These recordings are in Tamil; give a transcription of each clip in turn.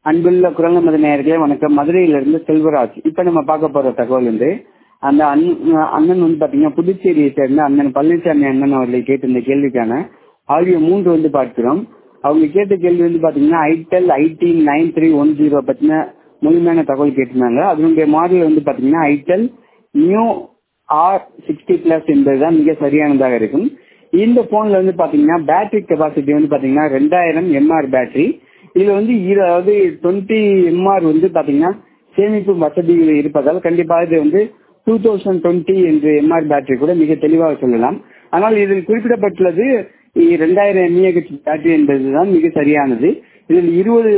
அன்புள்ள குரல் நமது நேயர்களே வணக்கம் மதுரையிலிருந்து செல்வராஜ் இப்ப நம்ம பார்க்க போற தகவல் வந்து அந்த அண்ணன் அண்ணன் வந்து பாத்தீங்கன்னா புதுச்சேரியை சேர்ந்த அண்ணன் பழனிசாமி அண்ணன் அவர்களை கேட்ட இந்த கேள்விக்கான ஆடியோ மூன்று வந்து பார்க்கிறோம் அவங்க கேட்ட கேள்வி வந்து பாத்தீங்கன்னா itel IT nine three one zero பத்தின முழுமையான தகவல் கேட்டிருந்தாங்க அதனுடைய மாடல் வந்து பாத்தீங்கன்னா itel new R sixty plus என்பதுதான் மிக சரியானதாக இருக்கும் இந்த போன்ல வந்து பாத்தீங்கன்னா பேட்டரி கெபாசிட்டி வந்து பாத்தீங்கன்னா ரெண்டாயிரம் எம்ஆர் பேட்டரி இதுல வந்து அதாவது டுவெண்ட்டி எம்ஆர் வந்து பாத்தீங்கன்னா சேமிப்பு வசதிகள் இருப்பதால் கண்டிப்பாக இது வந்து டூ தௌசண்ட் டுவெண்ட்டி என்ற எம்ஆர் பேட்டரி கூட மிக தெளிவாக சொல்லலாம் ஆனால் இதில் குறிப்பிடப்பட்டுள்ளது ரெண்டாயிரம் எம்ஏஹெச் பேட்டரி என்பதுதான் மிக சரியானது இதில் இருபது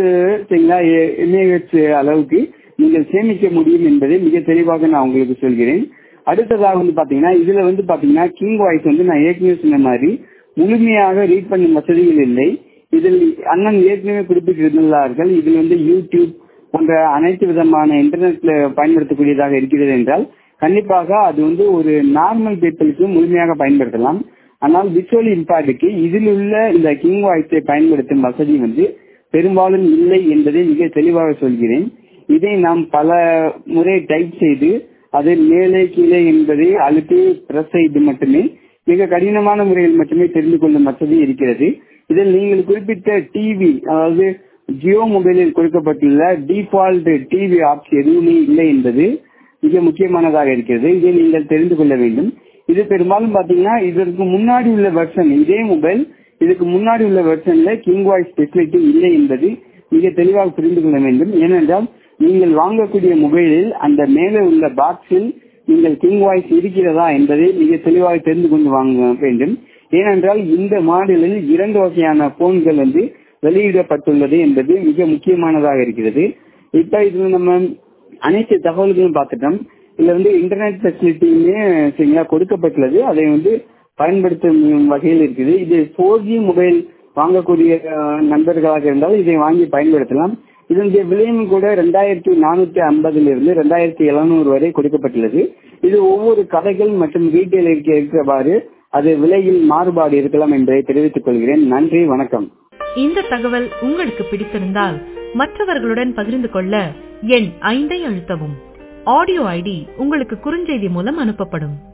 எம்ஏஹெச் அளவுக்கு நீங்கள் சேமிக்க முடியும் என்பதை மிக தெளிவாக நான் உங்களுக்கு சொல்கிறேன் அடுத்ததாக வந்து பாத்தீங்கன்னா இதுல வந்து பாத்தீங்கன்னா கிங் வாய்ஸ் வந்து நான் ஏற்கனவே சொன்ன மாதிரி முழுமையாக ரீட் பண்ணும் வசதிகள் இல்லை இதில் அண்ணன் ஏற்கனவே குறிப்பிட்டிருந்தார்கள் இதில் வந்து யூடியூப் போன்ற அனைத்து விதமான இன்டர்நெட்ல பயன்படுத்தக்கூடியதாக இருக்கிறது என்றால் கண்டிப்பாக அது வந்து ஒரு நார்மல் பீப்புளுக்கு முழுமையாக பயன்படுத்தலாம் ஆனால் விசுவல் இம்பாக்டுக்கு இதில் உள்ள இந்த கிங் வாய்ஸை பயன்படுத்தும் வசதி வந்து பெரும்பாலும் இல்லை என்பதை மிக தெளிவாக சொல்கிறேன் இதை நாம் பல முறை டைப் செய்து அது மேலே கீழே என்பதை அழுத்தி பிரஸ் செய்து மட்டுமே மிக கடினமான முறையில் மட்டுமே தெரிந்து கொள்ளும் வசதி இருக்கிறது இதில் நீங்கள் குறிப்பிட்ட டிவி அதாவது ஜியோ மொபைலில் கொடுக்கப்பட்டுள்ள டிஃபால்ட் டிவி ஆப்ஷன் எதுவுமே இல்லை என்பது மிக முக்கியமானதாக இருக்கிறது இதை நீங்கள் தெரிந்து கொள்ள வேண்டும் இது பெரும்பாலும் பாத்தீங்கன்னா இதற்கு முன்னாடி உள்ள வெர்ஷன் இதே மொபைல் இதுக்கு முன்னாடி உள்ள வெர்ஷன்ல கிங் வாய்ஸ் ஃபெசிலிட்டி இல்லை என்பது மிக தெளிவாக புரிந்து கொள்ள வேண்டும் ஏனென்றால் நீங்கள் வாங்கக்கூடிய மொபைலில் அந்த மேலே உள்ள பாக்ஸில் நீங்கள் கிங் வாய்ஸ் இருக்கிறதா என்பதை மிக தெளிவாக தெரிந்து கொண்டு வாங்க வேண்டும் ஏனென்றால் இந்த மாடலில் இரண்டு வகையான போன்கள் வந்து வெளியிடப்பட்டுள்ளது என்பது மிக முக்கியமானதாக இருக்கிறது இப்ப இதுல நம்ம அனைத்து தகவல்களும் பார்த்துட்டோம் இதுல வந்து இன்டர்நெட் ஃபெசிலிட்டியுமே சரிங்களா கொடுக்கப்பட்டுள்ளது அதை வந்து பயன்படுத்தும் வகையில் இருக்குது இது போர் ஜி மொபைல் வாங்கக்கூடிய நண்பர்களாக இருந்தால் இதை வாங்கி பயன்படுத்தலாம் இதனுடைய விலையும் கூட ரெண்டாயிரத்தி நானூத்தி ஐம்பதுல இருந்து ரெண்டாயிரத்தி எழுநூறு வரை கொடுக்கப்பட்டுள்ளது இது ஒவ்வொரு கடைகள் மற்றும் ரீட்டைலருக்கு இருக்கிறவாறு அது விலையில் மாறுபாடு இருக்கலாம் என்பதை தெரிவித்துக் கொள்கிறேன் நன்றி வணக்கம் இந்த தகவல் உங்களுக்கு பிடித்திருந்தால் மற்றவர்களுடன் பகிர்ந்து கொள்ள எண் ஐந்தை அழுத்தவும் ஆடியோ ஐடி உங்களுக்கு குறுஞ்செய்தி மூலம் அனுப்பப்படும்